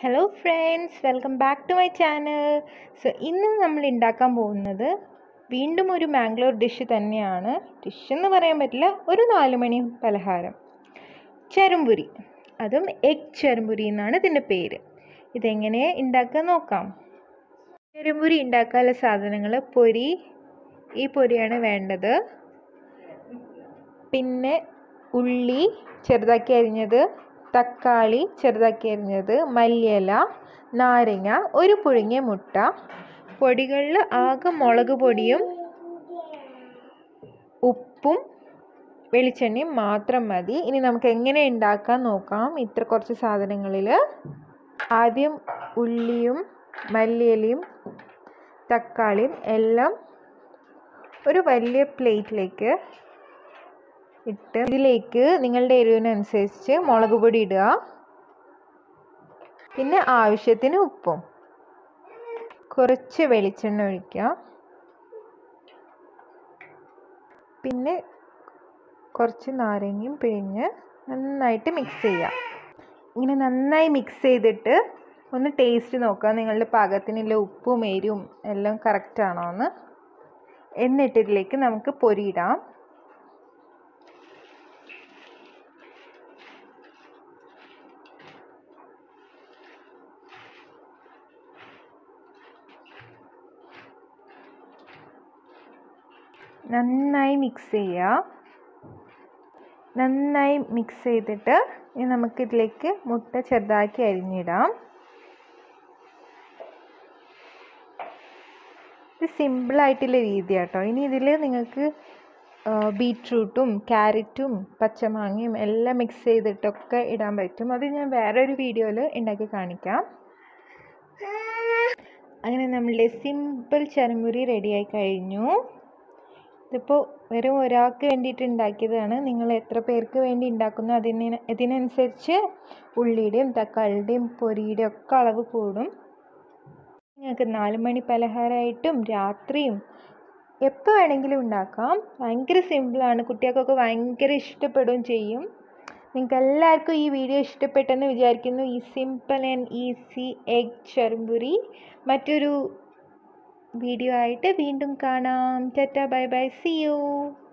hello friends welcome back to my channel so ഇന്ന് നമ്മൾ ഉണ്ടാക്കാൻ പോകുന്നത് വീണ്ടും ഒരു മാംഗ്ലൂർ ഡിഷ് തന്നെയാണ് ഡിഷ് എന്ന് പറയാൻ പറ്റില്ല ഒരു നാല് മണി പലഹാരം ചരുമ്പുരി അതും എഗ് ചരുമ്പുരി എന്നാണ് ഇതിൻ്റെ പേര് ഇതെങ്ങനെ ഉണ്ടാക്കുക നോക്കാം ചരുമ്പുരി ഉണ്ടാക്കാനുള്ള സാധനങ്ങൾ പൊരി ഈ പൊരിയാണ് വേണ്ടത് പിന്നെ ഉള്ളി ചെറുതാക്കി അരിഞ്ഞത് തക്കാളി ചെറുതാക്കി അരിഞ്ഞത് മല്ലിയില നാരങ്ങ ഒരു പുഴുങ്ങിയ മുട്ട പൊടികളിൽ ആകെ മുളക് പൊടിയും ഉപ്പും വെളിച്ചെണ്ണയും മാത്രം മതി ഇനി നമുക്ക് എങ്ങനെ ഉണ്ടാക്കാൻ നോക്കാം ഇത്ര കുറച്ച് സാധനങ്ങളിൽ ആദ്യം ഉള്ളിയും മല്ലിയിലയും തക്കാളിയും എല്ലാം ഒരു വലിയ പ്ലേറ്റിലേക്ക് ഇട്ട് ഇതിലേക്ക് നിങ്ങളുടെ എരിവിനനുസരിച്ച് മുളക് പൊടി ഇടുക പിന്നെ ആവശ്യത്തിന് ഉപ്പും കുറച്ച് വെളിച്ചെണ്ണ ഒഴിക്കുക പിന്നെ കുറച്ച് നാരങ്ങയും പിഴിഞ്ഞ് നന്നായിട്ട് മിക്സ് ചെയ്യുക ഇങ്ങനെ നന്നായി മിക്സ് ചെയ്തിട്ട് ഒന്ന് ടേസ്റ്റ് നോക്കുക നിങ്ങളുടെ പാകത്തിനുള്ള ഉപ്പും എരിവും എല്ലാം കറക്റ്റ് ആണോ എന്ന് എന്നിട്ട് ഇതിലേക്ക് നമുക്ക് പൊരിയിടാം നന്നായി മിക്സ് ചെയ്യുക നന്നായി മിക്സ് ചെയ്തിട്ട് ഇനി നമുക്കിതിലേക്ക് മുട്ട ചെറുതാക്കി അരിഞ്ഞിടാം ഇത് സിമ്പിളായിട്ടുള്ള രീതി കേട്ടോ ഇനി ഇതിൽ നിങ്ങൾക്ക് ബീട്രൂട്ടും ക്യാരറ്റും പച്ചമാങ്ങയും എല്ലാം മിക്സ് ചെയ്തിട്ടൊക്കെ ഇടാൻ പറ്റും അത് ഞാൻ വേറൊരു വീഡിയോയിൽ ഉണ്ടാക്കി കാണിക്കാം അങ്ങനെ നമ്മളുടെ സിമ്പിൾ ചരമുരി റെഡിയായി കഴിഞ്ഞു ഇതിപ്പോൾ വെറും ഒരാൾക്ക് വേണ്ടിയിട്ട് ഉണ്ടാക്കിയതാണ് നിങ്ങൾ എത്ര പേർക്ക് വേണ്ടി ഉണ്ടാക്കുന്നു അതിന് ഇതിനനുസരിച്ച് ഉള്ളിയുടെയും തക്കാളിയുടെയും പൊരിയുടെയും ഒക്കെ അളവ് കൂടും നിങ്ങൾക്ക് നാല് മണി പലഹാരമായിട്ടും രാത്രിയും എപ്പോൾ വേണമെങ്കിലും ഉണ്ടാക്കാം ഭയങ്കര സിമ്പിളാണ് കുട്ടികൾക്കൊക്കെ ഭയങ്കര ഇഷ്ടപ്പെടുകയും ചെയ്യും നിങ്ങൾക്ക് എല്ലാവർക്കും ഈ വീഡിയോ ഇഷ്ടപ്പെട്ടെന്ന് വിചാരിക്കുന്നു ഈ സിമ്പിൾ ആൻഡ് ഈസി എഗ് ചെറുമ്പുരി മറ്റൊരു വീഡിയോ ആയിട്ട് വീണ്ടും കാണാം tata bye bye see U